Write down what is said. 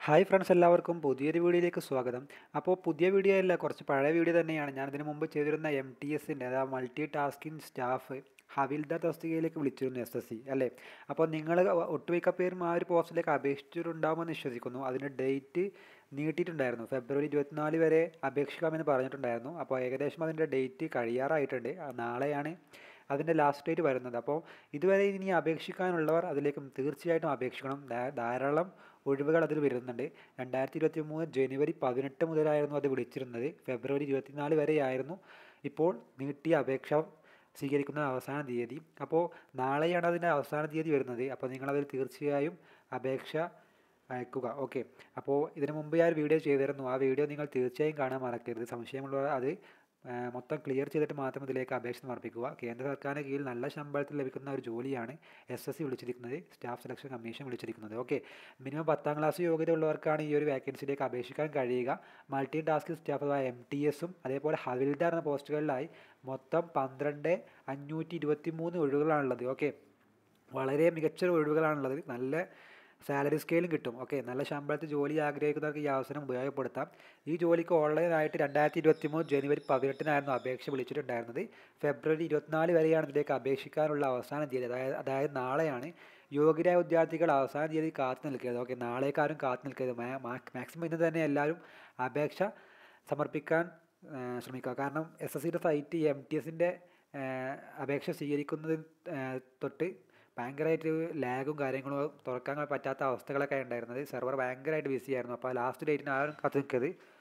hi friends എല്ലാവർക്കും പുതിയൊരു വീഡിയോയിലേക്ക് സ്വാഗതം അപ്പോൾ പുതിയ വീഡിയോ അല്ല കുറച്ച് പഴയ വീഡിയോ തന്നെയാണ് ഞാൻ ഇതിനു മുമ്പ് ചെയ്തിരുന്ന എം ടി എസിൻ്റെ അതായത് മൾട്ടി ടാസ്കിംഗ് സ്റ്റാഫ് ഹവിൽദാർ തസ്തികയിലേക്ക് വിളിച്ചിരുന്നു എസ് എസ് സി അല്ലേ അപ്പോൾ നിങ്ങൾ ഒട്ടുമിക്ക പേരും ആ ഒരു പോസ്റ്റിലേക്ക് അപേക്ഷിച്ചിട്ടുണ്ടാകുമെന്ന് വിശ്വസിക്കുന്നു അതിൻ്റെ ഡേറ്റ് നീട്ടിയിട്ടുണ്ടായിരുന്നു ഫെബ്രുവരി ഇരുപത്തിനാല് വരെ അപേക്ഷിക്കാമെന്ന് പറഞ്ഞിട്ടുണ്ടായിരുന്നു അപ്പോൾ ഏകദേശം അതിൻ്റെ ഡേറ്റ് കഴിയാറായിട്ടുണ്ട് ആ നാളെയാണ് അതിൻ്റെ ലാസ്റ്റ് ഡേറ്റ് വരുന്നത് അപ്പോൾ ഇതുവരെ ഇനി അപേക്ഷിക്കാനുള്ളവർ അതിലേക്ക് തീർച്ചയായിട്ടും അപേക്ഷിക്കണം ധാ- ധാരാളം ഒഴിവുകൾ അതിൽ വരുന്നുണ്ട് രണ്ടായിരത്തി ഇരുപത്തി മൂന്ന് ജനുവരി പതിനെട്ട് മുതലായിരുന്നു അത് വിളിച്ചിരുന്നത് ഫെബ്രുവരി ഇരുപത്തിനാല് വരെയായിരുന്നു ഇപ്പോൾ നീട്ടിയ അപേക്ഷ സ്വീകരിക്കുന്ന അവസാന തീയതി അപ്പോൾ നാളെയാണ് അതിൻ്റെ അവസാന തീയതി വരുന്നത് അപ്പോൾ നിങ്ങളതിൽ തീർച്ചയായും അപേക്ഷ അയക്കുക ഓക്കെ അപ്പോൾ ഇതിനു മുമ്പ് ഞാൻ ഒരു വീഡിയോ ചെയ്തിരുന്നു ആ വീഡിയോ നിങ്ങൾ തീർച്ചയായും കാണാൻ മറക്കരുത് സംശയമുള്ളവർ അത് ആ, മൊത്തം ക്ലിയർ ചെയ്തിട്ട് മാത്രം ഇതിലേക്ക് അപേക്ഷ സമർപ്പിക്കുക കേന്ദ്ര സർക്കാരിന് കീഴിൽ നല്ല ശമ്പളത്തിൽ ലഭിക്കുന്ന ഒരു ജോലിയാണ് എസ് എസ് സി വിളിച്ചിരിക്കുന്നത് സ്റ്റാഫ് സെലക്ഷൻ കമ്മീഷൻ വിളിച്ചിരിക്കുന്നത് ഓക്കെ മിനിമം പത്താം ക്ലാസ് യോഗ്യത ഉള്ളവർക്കാണ് ഈ ഒരു വേക്കൻസിയിലേക്ക് അപേക്ഷിക്കാൻ കഴിയുക മൾട്ടി ടാസ്ക് സ്റ്റാഫ് അഥവാ എം ടി എസും അതേപോലെ ഹവിൽദാർ എന്ന പോസ്റ്റുകളിലായി മൊത്തം പന്ത്രണ്ട് അഞ്ഞൂറ്റി ഇരുപത്തി മൂന്ന് ഒഴിവുകളാണുള്ളത് ഓക്കെ വളരെ മികച്ച ഒഴിവുകളാണുള്ളത് നല്ല സാലറി സ്കെയിലും കിട്ടും ഓക്കെ നല്ല ശമ്പളത്തിൽ ജോലി ആഗ്രഹിക്കുന്നവർക്ക് ഈ അവസരം ഉപയോഗപ്പെടുത്താം ഈ ജോലിക്ക് ഓൺലൈനായിട്ട് രണ്ടായിരത്തി ഇരുപത്തി മൂന്ന് ജനുവരി പതിനെട്ടിനായിരുന്നു അപേക്ഷ വിളിച്ചിട്ടുണ്ടായിരുന്നത് ഫെബ്രുവരി ഇരുപത്തിനാല് വരെയാണ് ഇതിലേക്ക് അപേക്ഷിക്കാനുള്ള അവസാന തീയതി അതായത് അതായത് നാളെയാണ് യോഗ്യരായ വിദ്യാർത്ഥികൾ അവസാന തീയതി കാത്തു നിൽക്കരുത് ഓക്കെ നാളേക്കാരും കാത്തു നിൽക്കരുത് മാക്സിമം ഇന്ന് തന്നെ എല്ലാവരും അപേക്ഷ സമർപ്പിക്കാൻ ആ, ശ്രമിക്കുക കാരണം എസ് എസ് സിയുടെ സൈറ്റ് എം ടി എസിൻ്റെ അപേക്ഷ സ്വീകരിക്കുന്നതിന് ആ, തൊട്ട് ഭയങ്കരമായിട്ട് ലാഗും കാര്യങ്ങളും തുറക്കാൻ പറ്റാത്ത അവസ്ഥകളൊക്കെ ഉണ്ടായിരുന്നത് സെർവർ ഭയങ്കരമായിട്ട് ബിസി ആയിരുന്നു അപ്പോൾ ലാസ്റ്റ് ഡേറ്റിന് ആരും കാത്തു നിൽക്കരുത്